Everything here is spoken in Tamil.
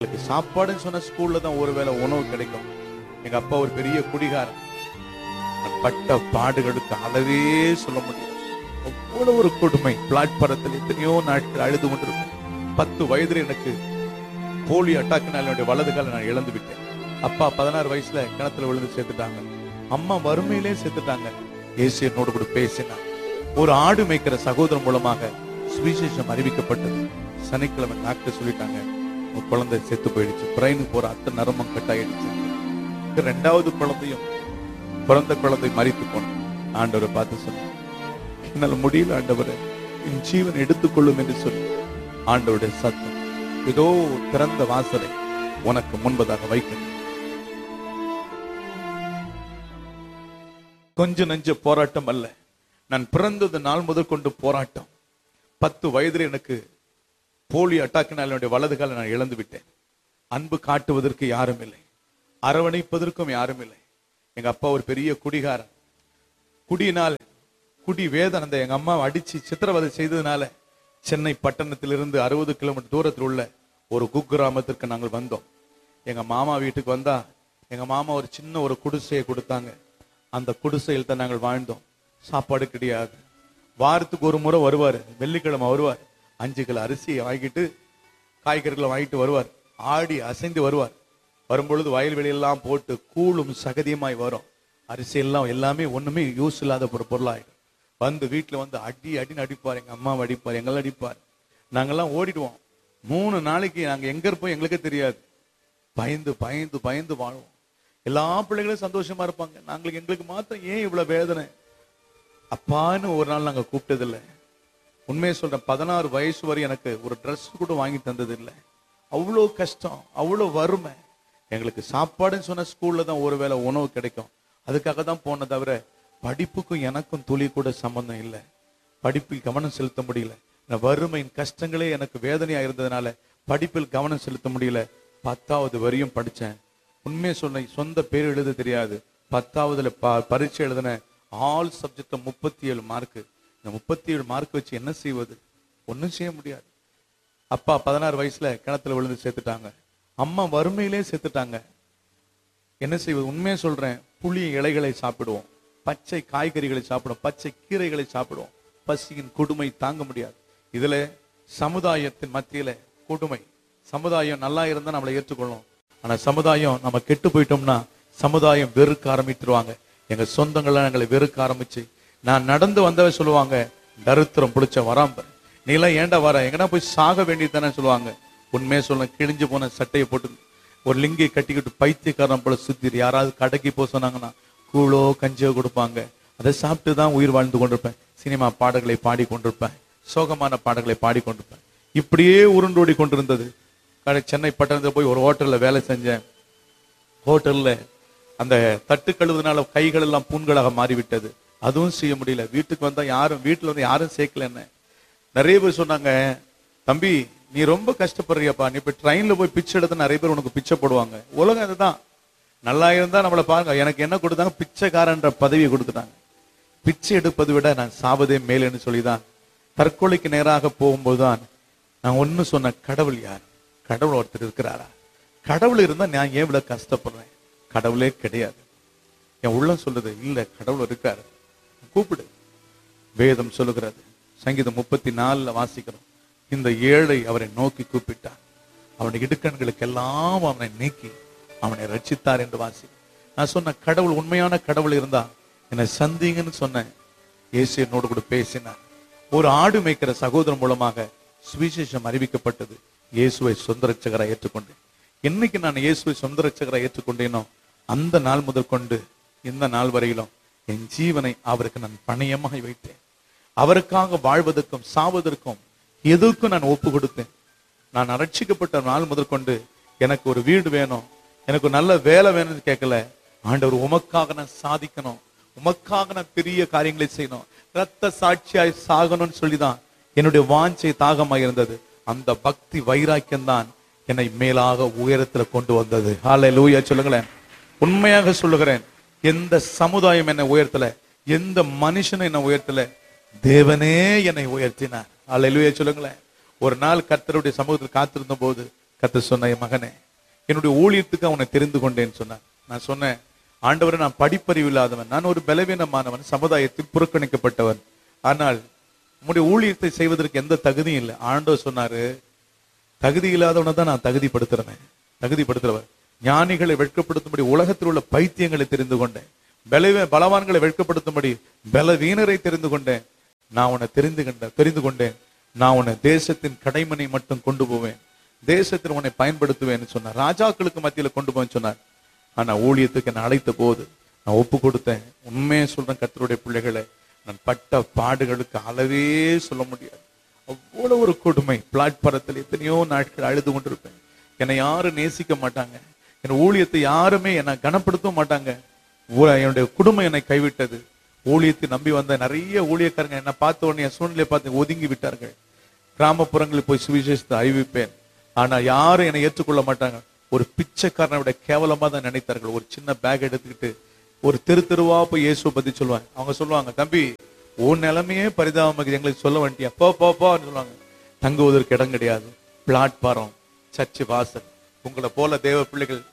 எனக்கு சாப்பாடுன்னு சொன்ன ஸ்கூல்ல தான் ஒருவேளை உணவு கிடைக்கும் எங்க அப்பா ஒரு பெரிய குடிகாரன் நான் பட்ட பாடுகளுக்கு அளவே சொல்ல முடியாது அவ்வளவு ஒரு கொடுமை பிளாட்பாரத்தில் எத்தனையோ நாட்கள் அழுது கொண்டிருப்பேன் பத்து வயதுல எனக்கு போலி அட்டாக்குனால என்னுடைய வலது காலை நான் இழந்து விட்டேன் அப்பா பதினாறு வயசுல கிணத்துல விழுந்து சேர்த்துட்டாங்க அம்மா வறுமையிலே சேர்த்துட்டாங்க இயேசு என்னோடு கூட பேசினார் ஒரு ஆடு மேய்க்கிற சகோதரன் மூலமாக சுவிசேஷம் அறிவிக்கப்பட்டது சனிக்கிழமை டாக்டர் சொல்லிட்டாங்க உங்க குழந்தை செத்து போயிடுச்சு பிரெயினுக்கு போற அத்தை நரம்பம் கட்டாயிடுச்சு ரெண்டாவது குழந்தையும் பிறந்த குழந்தை மறித்து போன ஆண்டவரை பார்த்து சொன்னார் என்னால் முடியல ஆண்டவரை என் ஜீவன் எடுத்துக்கொள்ளும் என்று சொல்லி ஆண்டவருடைய சத்தம் இதோ திறந்த வாசலை உனக்கு முன்பதாக வைக்கிறேன் கொஞ்ச நெஞ்ச போராட்டம் அல்ல நான் பிறந்தது நாள் முதல் கொண்டு போராட்டம் பத்து வயதில் எனக்கு போலி அட்டாக்கினால் என்னுடைய வலது காலை நான் இழந்து விட்டேன் அன்பு காட்டுவதற்கு யாரும் இல்லை அரவணைப்பதற்கும் யாரும் இல்லை எங்க அப்பா ஒரு பெரிய குடிகாரன் குடியினால் குடி வேதனை அந்த எங்க அம்மாவை அடிச்சு சித்திரவதை செய்ததுனால சென்னை பட்டணத்திலிருந்து அறுபது கிலோமீட்டர் தூரத்தில் உள்ள ஒரு குக்கிராமத்திற்கு நாங்கள் வந்தோம் எங்க மாமா வீட்டுக்கு வந்தா எங்க மாமா ஒரு சின்ன ஒரு குடிசையை கொடுத்தாங்க அந்த குடிசையில் தான் நாங்கள் வாழ்ந்தோம் சாப்பாடு கிடையாது வாரத்துக்கு ஒரு முறை வருவார் வெள்ளிக்கிழமை வருவார் அஞ்சு கிலோ அரிசியை வாங்கிட்டு காய்கறிகளை வாங்கிட்டு வருவார் ஆடி அசைந்து வருவார் வரும்பொழுது வயல்வெளியெல்லாம் போட்டு கூழும் சகதியுமாய் வரும் அரிசி எல்லாம் எல்லாமே ஒண்ணுமே யூஸ் இல்லாத ஒரு பொருளாயிடும் வந்து வீட்டுல வந்து அடி அடின்னு அடிப்பார் எங்க அம்மாவை அடிப்பார் எங்களை அடிப்பார் நாங்கெல்லாம் ஓடிடுவோம் மூணு நாளைக்கு நாங்க எங்க இருப்போம் எங்களுக்கே தெரியாது பயந்து பயந்து பயந்து வாழ்வோம் எல்லா பிள்ளைகளும் சந்தோஷமா இருப்பாங்க நாங்களுக்கு எங்களுக்கு மாத்திரம் ஏன் இவ்வளவு வேதனை அப்பான்னு ஒரு நாள் நாங்க கூப்பிட்டதில்லை உண்மையை சொல்றேன் பதினாறு வயசு வரை எனக்கு ஒரு Dress கூட வாங்கி தந்தது இல்லை அவ்வளோ கஷ்டம் அவ்வளோ வறுமை எங்களுக்கு சாப்பாடுன்னு சொன்ன ஸ்கூல்ல தான் ஒருவேளை உணவு கிடைக்கும் அதுக்காக தான் போன தவிர படிப்புக்கும் எனக்கும் துளி கூட சம்பந்தம் இல்லை படிப்பில் கவனம் செலுத்த முடியல இந்த வறுமையின் கஷ்டங்களே எனக்கு வேதனையா இருந்ததுனால படிப்பில் கவனம் செலுத்த முடியல பத்தாவது வரையும் படிச்சேன் உண்மையை சொன்ன சொந்த பேர் எழுத தெரியாது பத்தாவதுல ப- பரீட்சை எழுதின ஆல் சப்ஜெக்ட்ல முப்பத்தி ஏழு மார்க் இந்த முப்பத்தி ஏழு மார்க் வச்சு என்ன செய்வது ஒண்ணும் செய்ய முடியாது அப்பா பதினாறு வயசுல கிணத்துல விழுந்து சேர்த்துட்டாங்க அம்மா வறுமையிலே சேர்த்துட்டாங்க என்ன செய்வது உண்மையை சொல்றேன் புளி இலைகளை சாப்பிடுவோம் பச்சை காய்கறிகளை சாப்பிடுவோம் பச்சை கீரைகளை சாப்பிடுவோம் பசியின் கொடுமை தாங்க முடியாது இதுல சமுதாயத்தின் மத்தியில கொடுமை சமுதாயம் நல்லா இருந்தா நம்மளை ஏற்றுக்கொள்ளும் ஆனா சமுதாயம் நம்ம கெட்டு போயிட்டோம்னா சமுதாயம் வெறுக்க ஆரம்பித்துருவாங்க எங்க சொந்தங்கள்லாம் எங்களை வெறுக்க ஆரம்பிச்சு நான் நடந்து வந்தவ சொல்லுவாங்க தரித்திரம் பிடிச்ச வராம நீ எல்லாம் ஏன்டா வர எங்கனா போய் சாக வேண்டியதானே சொல்லுவாங்க உண்மையை சொல்ல கிழிஞ்சு போன சட்டையை போட்டு ஒரு லிங்கை கட்டிக்கிட்டு பைத்தியக்காரன் போல சுத்திரு யாராவது கடைக்கு போக சொன்னாங்கன்னா கூழோ கஞ்சியோ கொடுப்பாங்க அதை சாப்பிட்டு தான் உயிர் வாழ்ந்து கொண்டிருப்பேன் சினிமா பாடல்களை பாடி கொண்டிருப்பேன் சோகமான பாடல்களை பாடி கொண்டிருப்பேன் இப்படியே உருண்டோடி கொண்டிருந்தது கடை சென்னை பட்டணத்துல போய் ஒரு ஹோட்டல்ல வேலை செஞ்சேன் ஹோட்டல்ல அந்த தட்டு கழுவுனால கைகள் எல்லாம் புண்களாக மாறிவிட்டது அதுவும் செய்ய முடியல வீட்டுக்கு வந்தா யாரும் வீட்டுல வந்து யாரும் சேர்க்கல என்ன நிறைய பேர் சொன்னாங்க தம்பி நீ ரொம்ப கஷ்டப்படுறியப்பா நீ இப்ப ட்ரெயின்ல போய் பிச்சை எடுத்து நிறைய பேர் உனக்கு பிச்சை போடுவாங்க உலகம் அதுதான் நல்லா இருந்தா நம்மள பாருங்க எனக்கு என்ன கொடுத்தாங்க பிச்சைக்காரன்ற பதவியை கொடுத்துட்டாங்க பிச்சை எடுப்பதை விட நான் சாவதே மேலேன்னு சொல்லிதான் தற்கொலைக்கு நேராக போகும்போதுதான் நான் ஒண்ணு சொன்ன கடவுள் யார் கடவுள் ஒருத்தர் இருக்கிறாரா கடவுள் இருந்தா நான் ஏன் இவ்வளவு கஷ்டப்படுறேன் கடவுளே கிடையாது என் உள்ளம் சொல்லுது இல்ல கடவுள் இருக்காரு கூப்பிடு வேதம் சொல்லுகிறது சங்கீதம் முப்பத்தி நாலுல வாசிக்கிறோம் இந்த ஏழை அவரை நோக்கி கூப்பிட்டார் அவனுடைய இடுக்கண்களுக்கு எல்லாம் அவனை நீக்கி அவனை ரட்சித்தார் என்று வாசி நான் சொன்ன கடவுள் உண்மையான கடவுள் இருந்தா என்னை சந்திங்கன்னு சொன்னேன் இயேசு என்னோடு கூட பேசினார் ஒரு ஆடு மேய்க்கிற சகோதரன் மூலமாக சுவிசேஷம் அறிவிக்கப்பட்டது இயேசுவை சொந்த ரட்சகராய் ஏற்றுக்கொண்டேன் என்னைக்கு நான் இயேசுவை சொந்த ரட்சகராய் ஏற்றுக்கொண்டேனோ அந்த நாள் முதல் கொண்டு இந்த நாள் வரையிலும் என் ஜீவனை அவருக்கு நான் பணயமாய் வைத்தேன் அவருக்காக வாழ்வதற்கும் சாவதற்கும் எதுக்கும் நான் ஒப்பு கொடுத்தேன் நான் ரட்சிக்கப்பட்ட நாள் முதற்கொண்டு எனக்கு ஒரு வீடு வேணும் எனக்கு ஒரு நல்ல வேலை வேணும்னு கேட்கல ஆண்டவர் உமக்காக நான் சாதிக்கணும் உமக்காக நான் பெரிய காரியங்களை செய்யணும் ரத்த சாட்சியாய் சாகணும்னு சொல்லிதான் என்னுடைய வாஞ்சை தாகமாக இருந்தது அந்த பக்தி வைராக்கியம் தான் என்னை மேலாக உயரத்துல கொண்டு வந்தது ஹாலே லூயா சொல்லுங்களேன் உண்மையாக சொல்லுகிறேன் எந்த சமுதாயம் என்னை உயர்த்தல எந்த மனுஷனும் என்னை உயர்த்தல தேவனே என்னை உயர்த்தினார் அல்லேலூயா சொல்லுங்களேன் ஒரு நாள் கர்த்தருடைய சமூகத்தில் காத்திருந்த போது கத்த சொன்ன என் மகனே என்னுடைய ஊழியத்துக்கு அவனை தெரிந்து கொண்டேன்னு சொன்னான் நான் சொன்னேன் ஆண்டவரை நான் படிப்பறிவு இல்லாதவன் நான் ஒரு பலவீனமானவன் சமுதாயத்தில் புறக்கணிக்கப்பட்டவன் ஆனால் உம்முடைய ஊழியத்தை செய்வதற்கு எந்த தகுதியும் இல்லை ஆண்டவர் சொன்னாரு தகுதி இல்லாதவனை தான் நான் தகுதிப்படுத்துறேன் தகுதிப்படுத்துறவன் ஞானிகளை வெட்கப்படுத்தும்படி உலகத்தில் உள்ள பைத்தியங்களை தெரிந்து கொண்டேன் பலவீ பலவான்களை வெட்கப்படுத்தும்படி பலவீனரை தெரிந்து கொண்டேன் நான் உன்னை தெரிந்து கொண்ட தெரிந்து கொண்டேன் நான் உன்னை தேசத்தின் கடைமனை மட்டும் கொண்டு போவேன் தேசத்தில் உன்னை பயன்படுத்துவேன்னு சொன்னார் ராஜாக்களுக்கு மத்தியில கொண்டு போவேன்னு சொன்னார் ஆனா ஊழியத்துக்கு என்னை அழைத்த போது நான் ஒப்பு கொடுத்தேன் உண்மையை சொல்றேன் கர்த்தருடைய பிள்ளைகளை நான் பட்ட பாடுகளுக்கு அளவே சொல்ல முடியாது அவ்வளவு ஒரு கொடுமை பிளாட்பாரத்தில் எத்தனையோ நாட்கள் அழுது கொண்டிருப்பேன் என்னை யாரும் நேசிக்க மாட்டாங்க என் ஊழியத்தை யாருமே என்னை கனப்படுத்தவும் மாட்டாங்க ஊ- என்னுடைய குடும்பம் என்னை கைவிட்டது ஊழியத்தை நம்பி வந்த நிறைய ஊழியக்காரங்க என்னை பார்த்த உடனே என் சூழ்நிலையை பார்த்து ஒதுங்கி விட்டார்கள் கிராமப்புறங்களில் போய் சுவிசேஷத்தை அறிவிப்பேன் ஆனா யாரும் என்னை ஏற்றுக்கொள்ள மாட்டாங்க ஒரு பிச்சைக்காரனை விட கேவலமா தான் நினைத்தார்கள் ஒரு சின்ன பேக் எடுத்துக்கிட்டு ஒரு தெரு தெருவா போய் இயேசுவை பத்தி சொல்லுவாங்க அவங்க சொல்லுவாங்க தம்பி உன் நிலைமையே பரிதாபமாக எங்களுக்கு சொல்ல வேண்டியா போ போ போன்னு சொல்லுவாங்க தங்குவதற்கு இடம் கிடையாது பிளாட்பாரம் சர்ச்சு வாசல் உங்களை போல தேவ பிள்ளைகள்